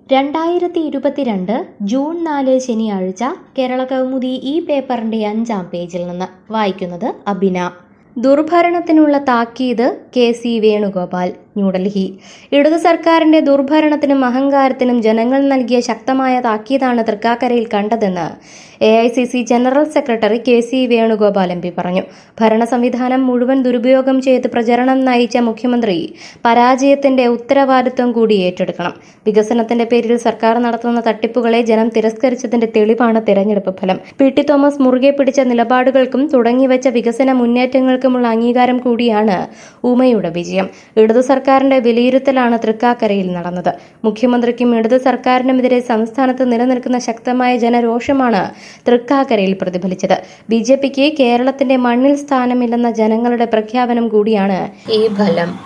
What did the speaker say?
രണ്ടായിരത്തി ഇരുപത്തിരണ്ട് ജൂൺ നാല് ശനിയാഴ്ച കേരള കൗമുദി ഈ പേപ്പറിന്റെ അഞ്ചാം പേജിൽ നിന്ന് വായിക്കുന്നത് അബിന ദുർഭരണത്തിനുള്ള താക്കീത് കെ സി വേണുഗോപാൽ ന്യൂഡൽഹി ഇടതു സർക്കാരിന്റെ ദുർഭരണത്തിനും അഹങ്കാരത്തിനും ജനങ്ങൾ നൽകിയ ശക്തമായ താക്കീതാണ് തൃക്കാക്കരയിൽ കണ്ടതെന്ന് A I C C general secretary K C Venugopal M P പറഞ്ഞു ഭരണ സംവിധാനം മുഴുവൻ ദുരുപയോഗം ചെയ്ത് പ്രചരണം നയിച്ച മുഖ്യമന്ത്രി പരാജയത്തിന്റെ ഉത്തരവാദിത്വം കൂടി ഏറ്റെടുക്കണം വികസനത്തിന്റെ പേരിൽ സർക്കാർ നടത്തുന്ന തട്ടിപ്പുകളെ ജനം തിരസ്കരിച്ചതിന്റെ തെളിവാണ് തെരഞ്ഞെടുപ്പ് ഫലം പി ടി തോമസ് മുറുകെ പിടിച്ച നിലപാടുകൾക്കും തുടങ്ങിവെച്ച വികസന മുന്നേറ്റങ്ങൾക്കുമുള്ള അംഗീകാരം കൂടിയാണ് ഉമയുടെ വിജയം ഇടതു സർക്കാരിന്റെ വിലയിരുത്തലാണ് തൃക്കാക്കരയിൽ നടന്നത് മുഖ്യമന്ത്രിക്കും ഇടതു സർക്കാരിനുമെതിരെ സംസ്ഥാനത്ത് നിലനിൽക്കുന്ന ശക്തമായ ജനരോഷമാണ് തൃക്കാക്കരയിൽ പ്രതിഫലിച്ചത് ബി ജെ പിക്ക് കേരളത്തിന്റെ മണ്ണിൽ സ്ഥാനമില്ലെന്ന ജനങ്ങളുടെ പ്രഖ്യാപനം കൂടിയാണ് ഈ ഫലം